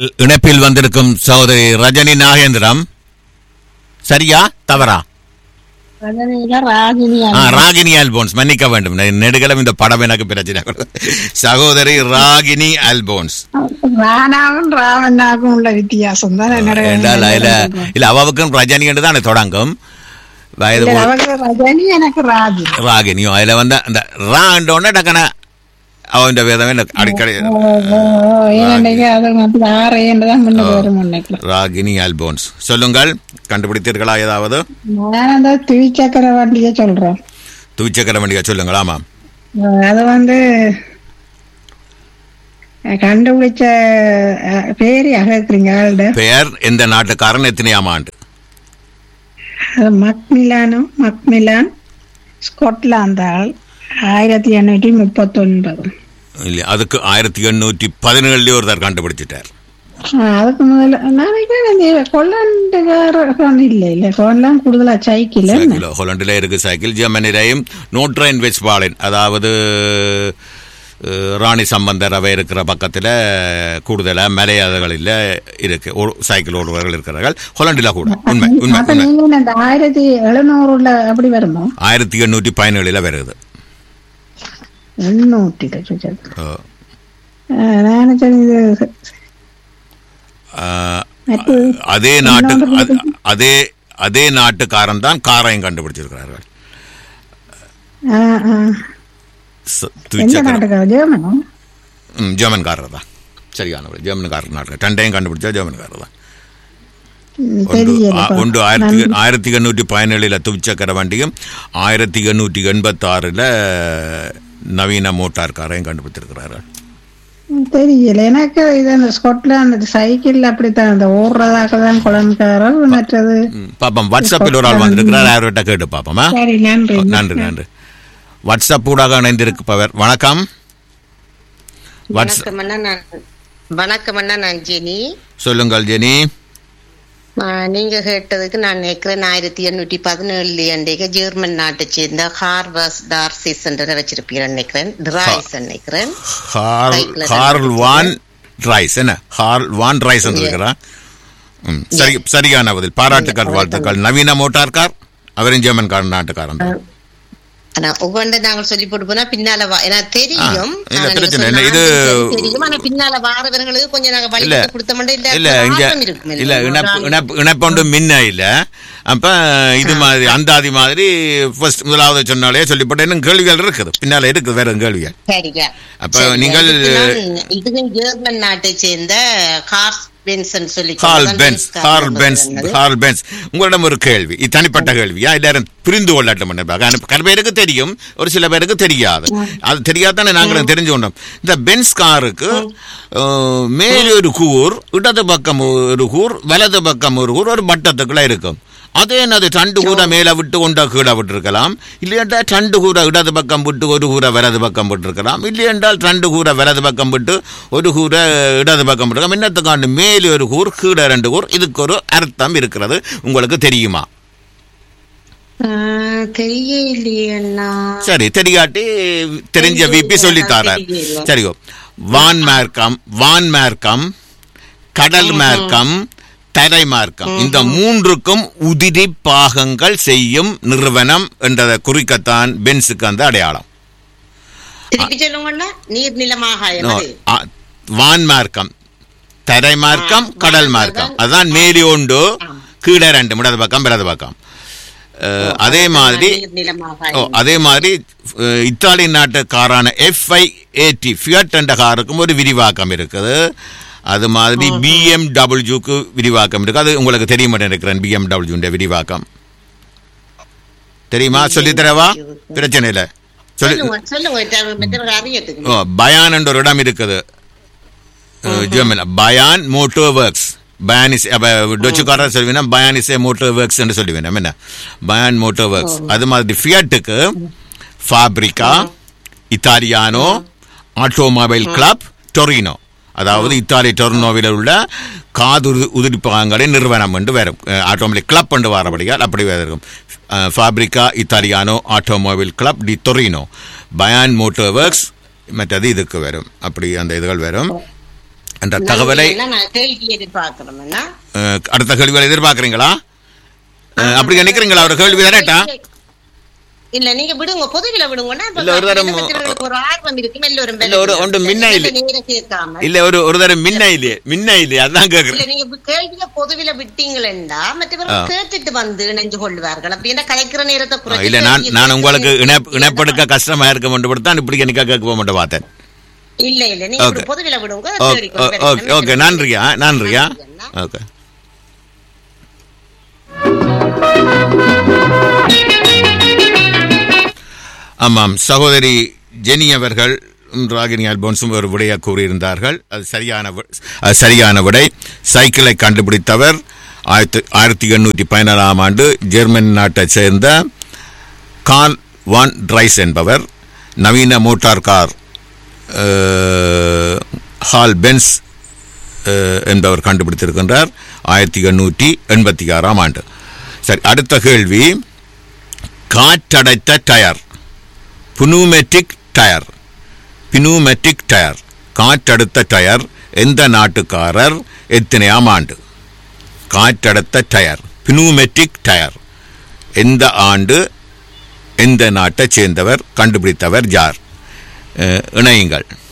இணைப்பில் வந்திருக்கும் சகோதரி ரஜினி நாகேந்திரம் சரியா தவறா ரஜினியில ராகினி ஆ, ராகினி ஆல்போன்ஸ் மன்னிக்க வேண்டும் நெ- நெடுகலம் இந்த படம் எனக்கு பிரச்சனை சகோதரி ராகினி ஆல்போன்ஸ் ராணாவும் ராவண்ணாக்கும் உள்ள வித்தியாசம் தான் என்னோட என்றால் அதுல இல்ல அவவுக்கும் ரஜினி என்று தான் தொடங்கும் வயது இல்ல, போ- அவங்க ரஜினி எனக்கு ராஜி ராகினியும் அதுல வந்து அந்த ராண்டோன்னு டக்கன அவன் வேதம் எனக்கு அடிக்கடி ஏன்னைக்கு அது மட்டும் ஆறேன்னு தான் முன்னுக்கு வரும் முன்னைக்கு ராகினி ஆல்போன்ஸ் சொல்லுங்கள் கண்டுபிடித்தீர்களா ஏதாவது நான் அந்த துவிச்சக்கர வண்டியை சொல்றேன் துவிச்சக்கர வண்டியா சொல்லுங்கள் ஆமாம் அது வந்து அஹ், கண்டுபிடிச்ச அஹ், பேர் அகக்குறீங்க ஆளுட பெயர் எந்த நாட்டுக்காரன் எத்தனையாம் ஆண்டு அது மக்மிலானும் மக்மிலான் ஸ்கொட்லாந்து ஆள் ஆயிரத்தி எண்ணூற்றி முப்பத்தொன்பது இல்ல அதுக்கு ஆயிரத்தி எண்ணூற்றி பதினேழுலயே ஒருத்தர் கண்டுபிடிச்சிட்டார் ஆஹ் அதுக்கு முதல்ல நாளைக்கு கொல்லாண்டுக்காரன் இல்லை இல்ல கொல்லாம் கூடுதலா சைக்கிள் சைக்கிள் ஹோலண்டில் இருக்கு சைக்கிள் ஜெர்மனிலையும் நோட்ரைன் வெஸ்பாலின் அதாவது அஹ், ராணி சம்பந்தர் அவை இருக்கிற பக்கத்தில் கூடுதலாக மலையாளர்களில் இருக்கு ஒரு சைக்கிள் ஓடுவர்கள் இருக்கிறார்கள் ஹோலண்டில் கூட உண்மை உண்மை அப்ப உண்மை நீங்க இந்த ஆயிரத்தி எழுநூறுல அப்படி வருமோ ஆயிரத்தி எண்ணூற்றி பதினேழில் வருது எண்ணூற்றி லட்சம் அஹ், நான் நினைச்சேன் இது அஹ், மற்ற அதே நாட்டு அது- அதே அதே நாட்டுக்காரன் தான் காரையும் கண்டுபிடிச்சிருக்கிறார்கள் ஆஹ், ஆஹ். ச- எந்த துவிச்சக்கர நாட்டுக்கார ஜெர்மனோ ம், ஜெர்மன்காரர் தான் சரியானவர் ஜெர்மன்காரர் நாட்டு ரெண்டையும் கண்டுபிடிச்சா ஜெர்மன்காரர் தான் ம், ஒன்று தெரியல ஆ, ஒன்று ஆயிரத்தி ஆயிரத்தி எண்ணூற்றி பதினேழில் துவிச்சக்கர வண்டியும் ஆயிரத்தி எண்ணூற்றி எண்பத்தி ஆறில் நவீன மோட்டார் காரையும் கண்டுபிடித்திருக்கிறாரு ம், தெரியல எனக்கு இது அந்த ஸ்கொட்லாந்து சைக்கிள் அப்படித்தான் அந்த ஓடுறதாக தான் குழந்தைக்காரர் மற்றது ம், பாப்போம் வாட்ஸ்அப்பில் ஒரு ஆள் வந்திருக்கிறார் யார்கிட்ட கேட்டு பார்ப்போமா சரி நன்றி நன்றி நன்றி வாட்ஸ்அப் ஊடாக இணைந்திருப்பவர் வணக்கம் வாட்ஸ் வணக்கம் அண்ணா நான் வணக்கம் அண்ணா நான் ஜெனி சொல்லுங்கள் ஜெனி ஆ, நீங்க கேட்டதுக்கு நான் நினைக்கிறேன் ஆயிரத்தி எண்ணூற்றி பதினேழு அன்றைக்கு ஜெர்மன் நாட்டை சேர்ந்த ஹார்வஸ் டார்சிஸ் என்று வச்சிருப்பீங்க நினைக்கிறேன் டிராய்ஸ் நினைக்கிறேன் ஹார்ல் சைக்கிள் ஹார்ல் வான் ரைஸ் என்ன ஹார்ல் வான் ரைஸ் இருக்கிறா ம், சரி சரியான பதில் பாராட்டுக்கள் வாழ்த்துக்கள் நவீன மோட்டார் கார் அவரும் ஜெர்மன் கார் நாட்டுக்காரன் தான். ஆனா ஒவ்வொன்று நாங்கள் சொல்லி போட்டு போனா பின்னால வா எனக்கு தெரியும் ஆ, இல்ல, ஆனா நீங்க பிரச்சனை சொன்ன இல்லை. இது- ஆண்களுக்கு தெரியும் ஆனா பின்னால வாரவர்களுக்கு கொஞ்சம் நாங்க வழி இல்ல கொடுத்த மாட்டோம் இல்ல இல்ல இங்க ஆர்வம் இருக்கும் இல்ல இணைப்பு இணைப்பு இணைப்பொண்டு மின்ன இல்ல அப்ப இது மாதிரி அந்தாதி மாதிரி ஃபர்ஸ்ட் முதலாவது சொன்னாலே சொல்லிப்பட்ட இன்னும் கேள்விகள் இருக்குது பின்னால இருக்குது வேற கேள்விகள் சரிங்க அப்ப சரி, நீங்கள் அதுக்கு நான் இதுவும் ஜெர்மன் நாட்டை சேர்ந்த கார்ஸ் பென்சன் சொல்லி ஹால் பென்ஸ் ஹால் பென்ஸ் ஹால் பென்ஸ் உங்களிடம் ஒரு கேள்வி இது தனிப்பட்ட கேள்வியா எல்லாரும் புரிந்து கொள்ளட்டும் பண்ண பல பேருக்கு தெரியும் ஒரு சில பேருக்கு தெரியாது அது தெரியாதானே நாங்களும் தெரிஞ்சு கொண்டோம் இந்த பென்ஸ் காருக்கு அஹ், மேலே ஒரு கூர் இடது பக்கம் ஒரு கூர் வலது பக்கம் ஒரு கூர் ஒரு பட்டத்துக்குள்ள இருக்கும் அதே என்னது ரெண்டு கூரை மேல விட்டு கொண்டா கீழே விட்டுருக்கலாம் இல்லையென்றா ரெண்டு கூரை இடது பக்கம் விட்டு ஒரு கூரை வலது பக்கம் விட்டுருக்கலாம் இல்லையென்றால் ரெண்டு கூரை வலது பக்கம் விட்டு ஒரு கூரை இடது பக்கம் விட்டுருக்கலாம் இன்னத்துக்காண்டு மேலே ஒரு கூர் கீழே ரெண்டு கூர் இதுக்கு ஒரு அர்த்தம் இருக்கிறது உங்களுக்கு தெரியுமா தெரியலையே அண்ணா சரி தெரியாட்டி தெரிஞ்ச விபி சொல்லித்தாரார் தெரியல. சரியோ வான் மார்க்கம் வான் மார்க்கம் கடல் மார்க்கம் தரை மார்க்கம் இந்த மூன்றுக்கும் உதிரி பாகங்கள் செய்யும் நிறுவனம் என்றதை குறிக்கத்தான் பென்ஸுக்கு அந்த அடையாளம் திருப்பி சொல்லுங்கண்ணா நீர் நிலமாக நோ, அ- வான் மார்க்கம் தரை மார்க்கம் ஆ, கடல் வான் மார்க்கம் மார்க்கம். அதான் மேலே உண்டு கீழே ரெண்டு இடது பக்கம் வலது பக்கம் அஹ், அதே மாதிரி நீர் நிலமாக ஓ அதே மாதிரி அஹ், இத்தாலி நாட்டுக்காரான எஃப்ஐ ஏடி ஃபியட் என்ற காருக்கும் ஒரு விரிவாக்கம் இருக்குது அது மாதிரி பிஎம்டபிள்யூக்கு விரிவாக்கம் இருக்கு அது உங்களுக்கு தெரிய மாட்டேன் இருக்கிறேன் பிஎம்டபிள்யூ விரிவாக்கம் தெரியுமா சொல்லித் தரவா பிரச்சனை இல்லை சொல்லி சொல்லுங்க சொல்லுங்க மற்றவர்கள் அறியத்துக்கு ஓ பயான் என்ற ஒரு இடம் இருக்குது German Bayern motor works Bayerische டொச்சுக்காரர் சொல்லுவீங்கன்னா is a motor works என்று சொல்லுவேன் என்ன பயான் மோட்டோர் ஒர்க்ஸ் அது மாதிரி ஃபியட்டுக்கு Fabbrica Italiana automobile club Torino அதாவது இத்தாலி டொர்னோவில் உள்ள காது உது- உதிரிப்பாகங்களின் நிறுவனம் என்று வரும் ஆட்டோமொபைல் கிளப் என்று வரபடியால் அப்படி வேறு இருக்கும் ஃபாப்ரிகா இத்தாலியானோ ஆட்டோமொபைல் கிளப் டி டொரினோ பயான் மோட்டோர் ஒர்க்ஸ் மற்றது இதுக்கு வரும் அப்படி அந்த இதுகள் வரும் என்ற தகவலை நன்றி அண்ணா. நான் கேள்வி எதிர்பார்க்கிறோம் அண்ணா. அஹ், அடுத்த கேள்விகளை எதிர்பார்க்குறீங்களா அஹ், அப்படி நினைக்கிறீங்களா அவர் கேள்வி தரட்டா இல்ல நீங்க விடுங்க பொதுவில விடுங்கன்னா இப்ப இல்ல, ஒரு தரம் பத்திரிகைகளுக்கு ஒரு ஆர்வம் இருக்கும் எல்லோரும் இல்ல, ஒரு- ஒன்று முன்ன இல்ல. நேரம் சேர்க்காம இல்ல ஒரு ஒரு தடவை மின்ன இல்லையே மின்ன இல்லையே அதான் இல்ல கேக்குறேன் நீங்க இப்ப கேள்வியில பொதுவில விட்டீங்களா ஆ. மற்றவர்கள் கேட்டுட்டு வந்து இணைஞ்சு கொள்வார்கள் அப்படின்னா கலைக்கிற நேரத்தை அஹ், குறைச்சு இல்ல நான் கேள்வியை நான் உங்களுக்கு கேட்டு இணப் இணப்படுக்க கஷ்டமா இருக்க மட்டும் தான் இப்படி எனக்கு கேட்க போக மட்டும் பார்த்தேன் இல்ல இல்ல நீங்க Okay. ஒரு பொதுவில விடுங்க ஓகே தேடிக்கொள்வேன். ஓகே ஓகே நன்றியா நன்றியா நன்றி அண்ணா. ஓகே ஆமாம் சகோதரி ஜெனி அவர்கள் ம், ராகினி அல்போன்ஸும் ஒரு விடையை கூறியிருந்தார்கள் அது சரியான வி- அது சரியான விடை சைக்கிளை கண்டுபிடித்தவர் ஆயிரத்தி ஆயிரத்தி எண்ணூற்றி பதினாலாம் ஆண்டு ஜெர்மன் நாட்டைச் சேர்ந்த கார்ல் வான் ட்ரைஸ் என்பவர் நவீன மோட்டார் கார் அஹ், ஹால் பென்ஸ் அஹ், என்பவர் கண்டுபிடித்திருக்கின்றார் ஆயிரத்தி எண்ணூற்றி எண்பத்தி ஆறாம் ஆண்டு சரி அடுத்த கேள்வி காற்றடைத்த tyre pneumatic tyre pneumatic tyre காற்றடுத்த டயர் எந்த நாட்டுக்காரர் எத்தனையாம் ஆண்டு காற்றடுத்த டயர் பினூமெட்டிக் டயர் எந்த ஆண்டு எந்த நாட்டைச் சேர்ந்தவர் கண்டுபிடித்தவர் யார் அஹ், இணையுங்கள்